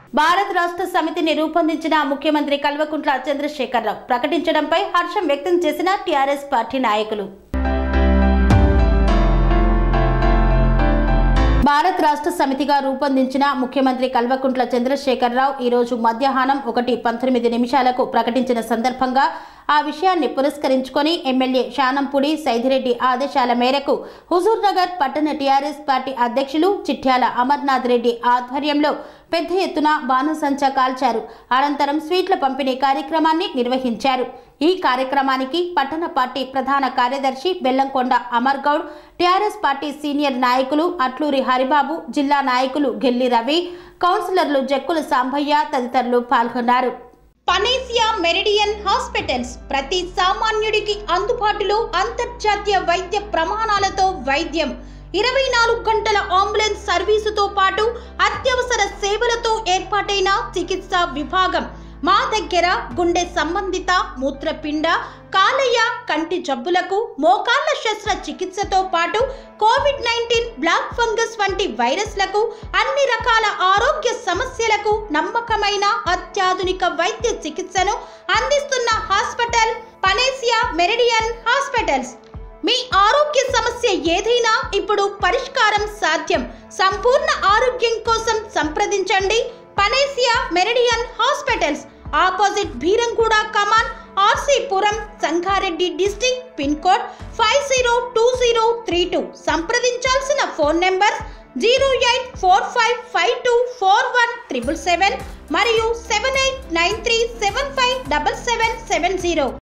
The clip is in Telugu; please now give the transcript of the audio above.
భారత్ రాష్ట్ర సమితిని రూపొందించిన ముఖ్యమంత్రి కల్వకుంట్ల చంద్రశేఖరరావు ప్రకటించడంపై హర్షం వ్యక్తం చేసిన టీఆర్ఎస్ పార్టీ నాయకులు భారత్ రాష్ట్ర సమితిగా రూపొందించిన ముఖ్యమంత్రి కల్వకుంట్ల చంద్రశేఖరరావు ఈరోజు మధ్యాహ్నం ఒకటి పంతొమ్మిది నిమిషాలకు ప్రకటించిన సందర్భంగా ఆ విషయాన్ని పురస్కరించుకొని ఎమ్మెల్యే శానంపూడి సైదిరెడ్డి ఆదేశాల మేరకు హుజూర్ నగర్ పట్టణ టీఆర్ఎస్ పార్టీ అధ్యక్షులు చిట్యాల అమర్నాథ్ రెడ్డి ఆధ్వర్యంలో పెద్ద ఎత్తున బాణసంచా కాల్చారు అనంతరం స్వీట్ల పంపిణీ కార్యక్రమాన్ని నిర్వహించారు ఈ కార్యక్రమానికి పట్టణ పార్టీ ప్రధాన కార్యదర్శి Bellamkonda Amar Goud TRS party senior నాయకులు అట్లూరి హరిబాబు జిల్లా నాయకులు గెల్లి రవి కౌన్సిలర్లు జక్కుల సాంబయ్య తదితరులు పాల్గొన్నారు పనేసియా మెరిడియన్ హాస్పిటల్స్ ప్రతి సామాన్యుడికి అందుబాటులో అంతర్జాతీయ వైద్య ప్రమాణాలతో వైద్యం ఇరవై నాలుగు గంటల అంబులెన్స్ సర్వీసుతో పాటు అత్యవసర సేవలతో ఏర్పాటైన చికిత్సా విభాగం మా దగ్గర గుండె సంబంధిత మూత్రపిండ కాలేయ కంటి జబ్బులకు మోకాళ్ల శస్త్ర చికిత్సతో పాటు కోవిడ్ నైన్టీన్ బ్లాక్ ఫంగస్ వంటి వైరస్లకు అన్ని రకాల ఆరోగ్య సమస్యలకు నమ్మకమైన అత్యాధునిక వైద్య చికిత్సను అందిస్తున్న హాస్పిటల్ పనేసియా మెరిడియన్ హాస్పిటల్స్ మీ ఆరోగ్య సమస్య ఏదైనా ఇప్పుడు పరిష్కారం సాధ్యం సంపూర్ణ ఆరోగ్యం కోసం సంప్రదించండి Panacea Meridian hospitals opposite Bheeramguda Kaman RC Puram Sangareddy district pin code five zero two zero three two సంప్రదించాల్సిన phone number zero eight four five five two four one triple seven మరియు seven eight nine three seven five double seven seven zero